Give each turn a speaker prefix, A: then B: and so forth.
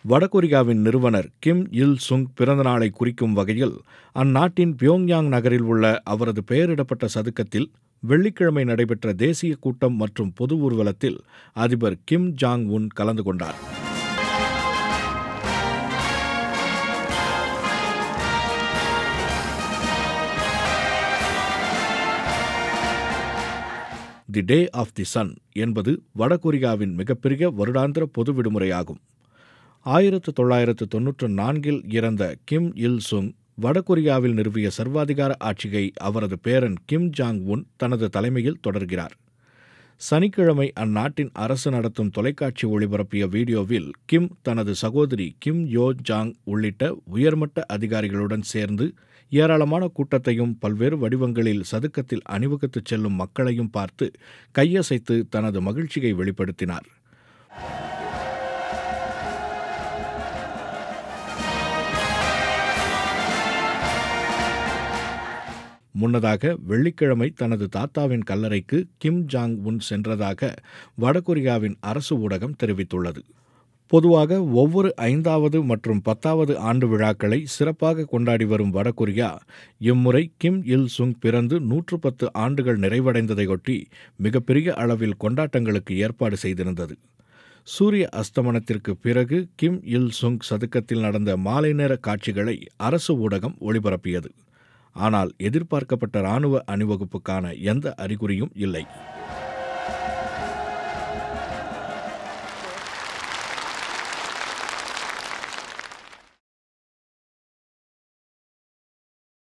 A: வடகொரியாவின் நிறுவனர் கிம் இல் சுங் பிறந்தநாளை குறிக்கும் வகையில் அந்நாட்டின் பியோங்யாங் நகரில் உள்ள அவரது பெயரிடப்பட்ட சதுக்கத்தில் வெள்ளிக்கிழமை நடைபெற்ற தேசிய கூட்டம் மற்றும் பொது ஊர்வலத்தில் அதிபர் கிம் ஜாங் உன் கலந்து கொண்டார் தி டே ஆஃப் தி சன் என்பது வடகொரியாவின் மிகப்பெரிய வருடாந்திர பொது விடுமுறையாகும் ஆயிரத்து தொள்ளாயிரத்து தொன்னூற்று நான்கில் இறந்த கிம் இல் சுங் வடகொரியாவில் நிறுவிய சர்வாதிகார ஆட்சியை அவரது பேரன் கிம் ஜாங் உன் தனது தலைமையில் தொடர்கிறார் சனிக்கிழமை அந்நாட்டின் அரசு நடத்தும் தொலைக்காட்சி ஒளிபரப்பிய வீடியோவில் கிம் தனது சகோதரி கிம் யோ ஜாங் உள்ளிட்ட உயர்மட்ட அதிகாரிகளுடன் சேர்ந்து ஏராளமான கூட்டத்தையும் பல்வேறு வடிவங்களில் சதுக்கத்தில் அணிவகுத்துச் செல்லும் மக்களையும் பார்த்து கையசைத்து தனது மகிழ்ச்சியை வெளிப்படுத்தினார் முன்னதாக வெள்ளிக்கிழமை தனது தாத்தாவின் கல்லறைக்கு கிம் ஜாங் உன் சென்றதாக வடகொரியாவின் அரசு ஊடகம் தெரிவித்துள்ளது பொதுவாக ஒவ்வொரு ஐந்தாவது மற்றும் பத்தாவது ஆண்டு விழாக்களை சிறப்பாக கொண்டாடி வரும் வடகொரியா இம்முறை கிம் இல் சுங் பிறந்து நூற்று பத்து ஆண்டுகள் நிறைவடைந்ததையொட்டி மிகப்பெரிய அளவில் கொண்டாட்டங்களுக்கு ஏற்பாடு செய்திருந்தது சூரிய அஸ்தமனத்திற்கு பிறகு கிம் இல் சுங் சதுக்கத்தில் நடந்த மாலை நேர காட்சிகளை அரசு ஊடகம் ஒளிபரப்பியது ஆனால் எதிர்பார்க்கப்பட்ட இராணுவ அணிவகுப்புக்கான எந்த அறிகுறியும் இல்லை